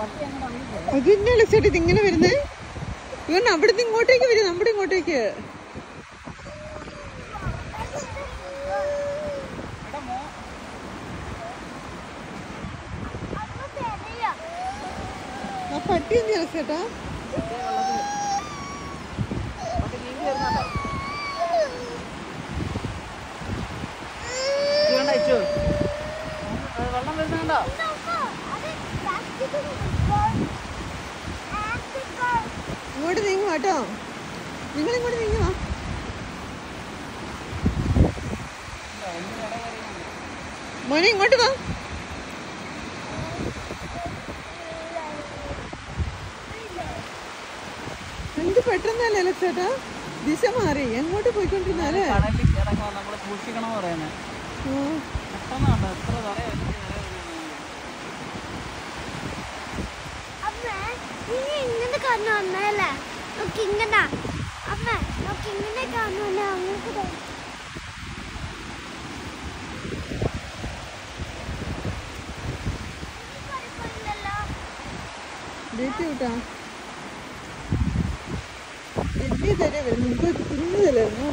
അതെന്നാണ് ചേട്ടാ ഇതിങ്ങനെ വരുന്നേ ഇവൻ അവിടുന്ന് ഇങ്ങോട്ടേക്ക് വരും നമ്മുടെ ഇങ്ങോട്ടേക്ക് ആ പട്ടി എന്ത് ചെയ്യണം ചേട്ടാ വെള്ളം വരുന്നുണ്ടോ ഇങ്ങോട്ട് നീങ്ങും കേട്ടോ നിങ്ങൾ ഇങ്ങോട്ട് നീങ്ങുവാ മോനെ ഇങ്ങോട്ട് വാ എന്ത് പെട്ടെന്നല്ലേ ചേട്ടാ ദിശ മാറി എങ്ങോട്ട് പോയിക്കൊണ്ടിരുന്നാലേ കടലിൽ കിടക്കുമ്പോ നമ്മള് സൂക്ഷിക്കണം പറയുന്നത് ഉം. പെട്ടെന്നാണ് എത്ര തറയാ ഇങ്ങനെ കാണു വന്നല്ലേ നോക്കി ഇങ്ങനെ അമ്മ നോക്കി ഇങ്ങനെ കാണു വന്നേ അങ്ങോട്ട് ദേ. കുഴപ്പമില്ലല്ലോ. ഡേറ്റ് കൂട്ടാ വലിയ തര വരുന്നു മുമ്പ് കുഞ്ഞതല്ലായിരുന്നോ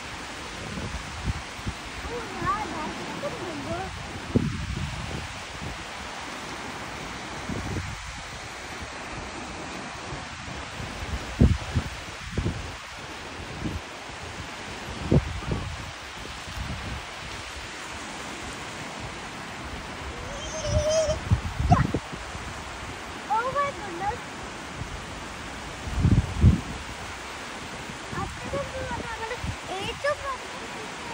ഓ, ഞാൻ നടക്കുന്നുണ്ടോ? Oh my goodness. അത്രയും ദൂരം ഞങ്ങള് ഏറ്റവും